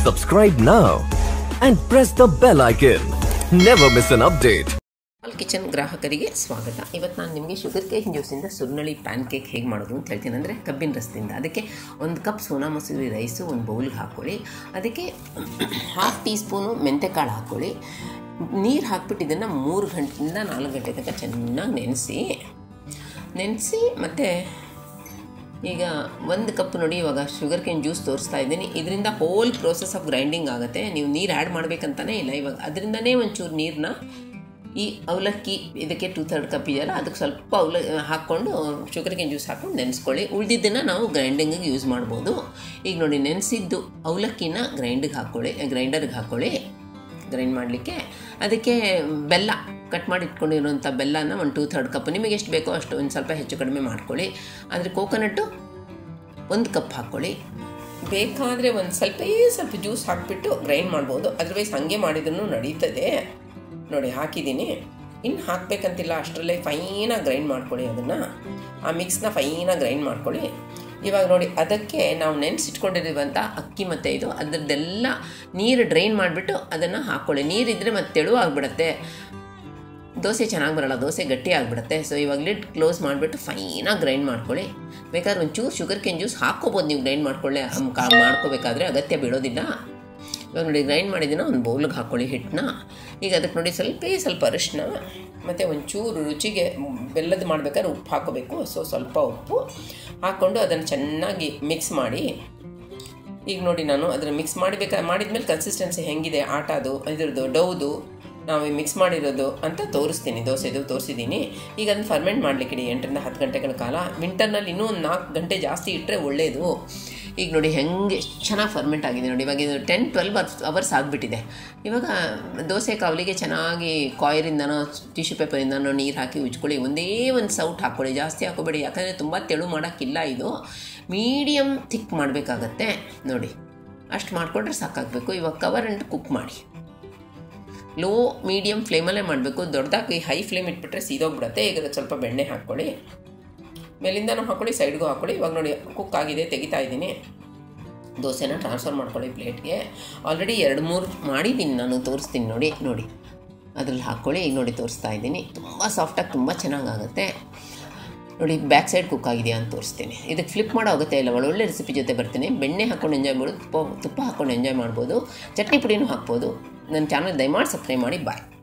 Subscribe now and press the bell icon. Never miss an update. All kitchen ಗ್ರಾಹಕರಿಗೆ ಸ್ವಾಗತ ಇವತ್ತು ನಾನು ನಿಮಗೆ ಶುಗರ್ ಕೇಕ್ ಜ್ಯೂಸಿಂದ ಸುರ್ನಳಿ ಪ್ಯಾನ್ ಕೇಕ್ ಹೇಗೆ ಮಾಡೋದು ಅಂತ ಹೇಳ್ತೀನಿ ಅಂದರೆ ಕಬ್ಬಿನ ರಸದಿಂದ ಅದಕ್ಕೆ ಒಂದು ಕಪ್ ಸೋನಾ ಮಸೂರಿ ರೈಸು ಒಂದು ಬೌಲ್ಗೆ ಹಾಕ್ಕೊಳ್ಳಿ ಅದಕ್ಕೆ ಹಾಫ್ ಟೀ ಸ್ಪೂನು ಮೆಂತೆಕಾಳು ಹಾಕ್ಕೊಳ್ಳಿ ನೀರು ಹಾಕ್ಬಿಟ್ಟು ಇದನ್ನು ಮೂರು ಗಂಟೆಯಿಂದ ನಾಲ್ಕು ಗಂಟೆ ತನಕ ಚೆನ್ನಾಗಿ ನೆನೆಸಿ ನೆನೆಸಿ ಮತ್ತು ಈಗ ಒಂದು ಕಪ್ ನೋಡಿ ಇವಾಗ ಶುಗರ್ ಕೇನ್ ಜ್ಯೂಸ್ ತೋರಿಸ್ತಾ ಇದ್ದೀನಿ ಇದರಿಂದ ಹೋಲ್ ಪ್ರೋಸೆಸ್ ಆಫ್ ಗ್ರೈಂಡಿಂಗ್ ಆಗುತ್ತೆ ನೀವು ನೀರು ಆ್ಯಡ್ ಮಾಡಬೇಕಂತಾನೆ ಇಲ್ಲ ಇವಾಗ ಅದರಿಂದನೇ ಒಂಚೂರು ನೀರನ್ನ ಈ ಅವಲಕ್ಕಿ ಇದಕ್ಕೆ ಟೂ ಥರ್ಡ್ ಕಪ್ ಇದೆಯಲ್ಲ ಅದಕ್ಕೆ ಸ್ವಲ್ಪ ಅವಲ ಹಾಕ್ಕೊಂಡು ಶುಗರ್ ಕೇನ್ ಜ್ಯೂಸ್ ಹಾಕ್ಕೊಂಡು ನೆನೆಸ್ಕೊಳ್ಳಿ ಉಳಿದಿದ್ದನ್ನು ನಾವು ಗ್ರೈಂಡಿಂಗಿಗೆ ಯೂಸ್ ಮಾಡ್ಬೋದು ಈಗ ನೋಡಿ ನೆನೆಸಿದ್ದು ಅವಲಕ್ಕಿನ ಗ್ರೈಂಡಿಗೆ ಹಾಕ್ಕೊಳ್ಳಿ ಗ್ರೈಂಡರ್ಗೆ ಹಾಕ್ಕೊಳ್ಳಿ ಗ್ರೈಂಡ್ ಮಾಡಲಿಕ್ಕೆ ಅದಕ್ಕೆ ಬೆಲ್ಲ ಕಟ್ ಮಾಡಿ ಇಟ್ಕೊಂಡಿರುವಂಥ ಬೆಲ್ಲನ ಒಂದು ಟೂ ಥರ್ಡ್ ಕಪ್ ನಿಮಗೆ ಎಷ್ಟು ಬೇಕೋ ಅಷ್ಟು ಒಂದು ಸ್ವಲ್ಪ ಹೆಚ್ಚು ಕಡಿಮೆ ಮಾಡ್ಕೊಳ್ಳಿ ಆದರೆ ಕೋಕೋನಟ್ಟು ಒಂದು ಕಪ್ ಹಾಕ್ಕೊಳ್ಳಿ ಬೇಕಾದರೆ ಒಂದು ಸ್ವಲ್ಪ ಸ್ವಲ್ಪ ಜ್ಯೂಸ್ ಹಾಕಿಬಿಟ್ಟು ಗ್ರೈಂಡ್ ಮಾಡ್ಬೋದು ಅದರ್ವೈಸ್ ಹಾಗೆ ಮಾಡಿದ್ರೂ ನಡೀತದೆ ನೋಡಿ ಹಾಕಿದ್ದೀನಿ ಇನ್ನು ಹಾಕಬೇಕಂತಿಲ್ಲ ಅಷ್ಟರಲ್ಲೇ ಫೈನಾಗಿ ಗ್ರೈಂಡ್ ಮಾಡ್ಕೊಳ್ಳಿ ಅದನ್ನು ಆ ಮಿಕ್ಸ್ನ ಫೈನಾಗಿ ಗ್ರೈಂಡ್ ಮಾಡ್ಕೊಳ್ಳಿ ಇವಾಗ ನೋಡಿ ಅದಕ್ಕೆ ನಾವು ನೆನೆಸಿಟ್ಕೊಂಡಿರುವಂಥ ಅಕ್ಕಿ ಮತ್ತು ಇದು ಅದರದ್ದೆಲ್ಲ ನೀರು ಡ್ರೈನ್ ಮಾಡಿಬಿಟ್ಟು ಅದನ್ನು ಹಾಕ್ಕೊಳ್ಳಿ ನೀರಿದ್ದರೆ ಮತ್ತೆ ತೆಳು ಆಗಿಬಿಡುತ್ತೆ ದೋಸೆ ಚೆನ್ನಾಗಿ ಬರಲ್ಲ ದೋಸೆ ಗಟ್ಟಿ ಆಗಿಬಿಡುತ್ತೆ ಸೊ ಇವಾಗ ಲಿಡ್ ಕ್ಲೋಸ್ ಮಾಡಿಬಿಟ್ಟು ಫೈನಾಗಿ ಗ್ರೈಂಡ್ ಮಾಡ್ಕೊಳ್ಳಿ ಬೇಕಾದ್ರೆ ಒಂಚೂರು ಶುಗರ್ ಕೆನ್ ಜ್ಯೂಸ್ ಹಾಕ್ಕೋಬೋದು ನೀವು ಗ್ರೈಂಡ್ ಮಾಡ್ಕೊಳ್ಳಿ ಹಮ್ ಕಾ ಮಾಡ್ಕೋಬೇಕಾದ್ರೆ ಅಗತ್ಯ ಬೀಳೋದಿಲ್ಲ ಇವಾಗ ನೋಡಿ ಗ್ರೈಂಡ್ ಮಾಡಿದಿನ ಒಂದು ಬೌಲ್ಗೆ ಹಾಕ್ಕೊಳ್ಳಿ ಹಿಟ್ಟನ್ನ ಈಗ ಅದಕ್ಕೆ ನೋಡಿ ಸ್ವಲ್ಪ ಸ್ವಲ್ಪ ಅರಿಶಿನ ಮತ್ತು ಒಂಚೂರು ರುಚಿಗೆ ಬೆಲ್ಲದ ಮಾಡ್ಬೇಕಾದ್ರೆ ಉಪ್ಪು ಹಾಕೋಬೇಕು ಸೊ ಸ್ವಲ್ಪ ಉಪ್ಪು ಹಾಕ್ಕೊಂಡು ಅದನ್ನು ಚೆನ್ನಾಗಿ ಮಿಕ್ಸ್ ಮಾಡಿ ಈಗ ನೋಡಿ ನಾನು ಅದನ್ನು ಮಿಕ್ಸ್ ಮಾಡಿಬೇಕಾ ಮಾಡಿದ್ಮೇಲೆ ಕನ್ಸಿಸ್ಟೆನ್ಸಿ ಹೆಂಗಿದೆ ಆಟದು ಇದ್ರದ್ದು ಡೌದು ನಾವು ಮಿಕ್ಸ್ ಮಾಡಿರೋದು ಅಂತ ತೋರಿಸ್ತೀನಿ ದೋಸೆದು ತೋರಿಸಿದ್ದೀನಿ ಈಗ ಅದನ್ನು ಫರ್ಮೆಂಟ್ ಮಾಡಲಿಕ್ಕೆ ಇಡಿ ಎಂಟರಿಂದ ಹತ್ತು ಗಂಟೆಗಳ ಕಾಲ ವಿಂಟರ್ನಲ್ಲಿ ಇನ್ನೂ ಒಂದು ನಾಲ್ಕು ಗಂಟೆ ಜಾಸ್ತಿ ಇಟ್ಟರೆ ಒಳ್ಳೆಯದು ಈಗ ನೋಡಿ ಹೆಂಗೆ ಎಷ್ಟು ಚೆನ್ನಾಗಿ ಫರ್ಮೆಂಟ್ ಆಗಿದೆ ನೋಡಿ ಇವಾಗ ಇದು ಟೆನ್ ಟ್ವೆಲ್ವ್ ಅವರ್ಸ್ ಅವರ್ಸ್ ಆಗಿಬಿಟ್ಟಿದೆ ಇವಾಗ ದೋಸೆ ಕಾವಲಿಗೆ ಚೆನ್ನಾಗಿ ಕಾಯರಿಂದನೋ ಟಿಶ್ಯೂ ಪೇಪರಿಂದನೋ ನೀರು ಹಾಕಿ ಉಜ್ಕೊಳ್ಳಿ ಒಂದೇ ಒಂದು ಸೌಟ್ ಹಾಕ್ಕೊಳ್ಳಿ ಜಾಸ್ತಿ ಹಾಕೋಬೇಡಿ ಯಾಕಂದರೆ ತುಂಬ ತೆಳು ಮಾಡೋಕ್ಕಿಲ್ಲ ಇದು ಮೀಡಿಯಮ್ ಥಿಕ್ ಮಾಡಬೇಕಾಗತ್ತೆ ನೋಡಿ ಅಷ್ಟು ಮಾಡಿಕೊಂಡ್ರೆ ಸಾಕಾಗಬೇಕು ಇವಾಗ ಕವರ್ ಅಂಟು ಕುಕ್ ಮಾಡಿ ಲೋ ಮೀಡಿಯಮ್ ಫ್ಲೇಮಲ್ಲೇ ಮಾಡಬೇಕು ದೊಡ್ಡದಾಗಿ ಹೈ ಫ್ಲೇಮ್ ಇಟ್ಬಿಟ್ರೆ ಸೀದೋಗ್ಬಿಡುತ್ತೆ ಈಗ ಅದಕ್ಕೆ ಸ್ವಲ್ಪ ಬೆಣ್ಣೆ ಹಾಕ್ಕೊಳ್ಳಿ ಮೇಲಿಂದನೂ ಹಾಕ್ಕೊಳ್ಳಿ ಸೈಡ್ಗೂ ಹಾಕ್ಕೊಳ್ಳಿ ಇವಾಗ ನೋಡಿ ಕುಕ್ ಆಗಿದೆ ತೆಗಿತಾ ಇದ್ದೀನಿ ದೋಸೆನ ಟ್ರಾನ್ಸ್ಫರ್ ಮಾಡ್ಕೊಳ್ಳಿ ಪ್ಲೇಟ್ಗೆ ಆಲ್ರೆಡಿ ಎರಡು ಮೂರು ಮಾಡಿದ್ದೀನಿ ನಾನು ತೋರಿಸ್ತೀನಿ ನೋಡಿ ನೋಡಿ ಅದ್ರಲ್ಲಿ ಹಾಕ್ಕೊಳ್ಳಿ ಈಗ ನೋಡಿ ತೋರಿಸ್ತಾ ಇದ್ದೀನಿ ತುಂಬ ಸಾಫ್ಟಾಗಿ ತುಂಬ ಚೆನ್ನಾಗಾಗುತ್ತೆ ನೋಡಿ ಬ್ಯಾಕ್ ಸೈಡ್ ಕುಕ್ ಆಗಿದೆಯಾ ಅಂತ ತೋರಿಸ್ತೀನಿ ಇದಕ್ಕೆ ಫ್ಲಿಪ್ ಮಾಡೋ ಆಗುತ್ತೆ ಇಲ್ಲ ಒಳ್ಳೊಳ್ಳೆ ರೆಸಿಪಿ ಜೊತೆ ಬರ್ತೀನಿ ಬೆಣ್ಣೆ ಹಾಕ್ಕೊಂಡು ಎಂಜಾಯ್ ಮಾಡೋದು ತುಪ್ಪ ತುಪ್ಪ ಹಾಕ್ಕೊಂಡು ಎಂಜಾಯ್ ಮಾಡ್ಬೋದು ಚಟ್ನಿ ಪುಡಿನೂ ಹಾಕ್ಬೋದು ನನ್ನ ಚಾನಲ್ ದಯಮಾಡಿ ಸಬ್ಸ್ಕ್ರೈಬ್ ಮಾಡಿ ಬಾಯ್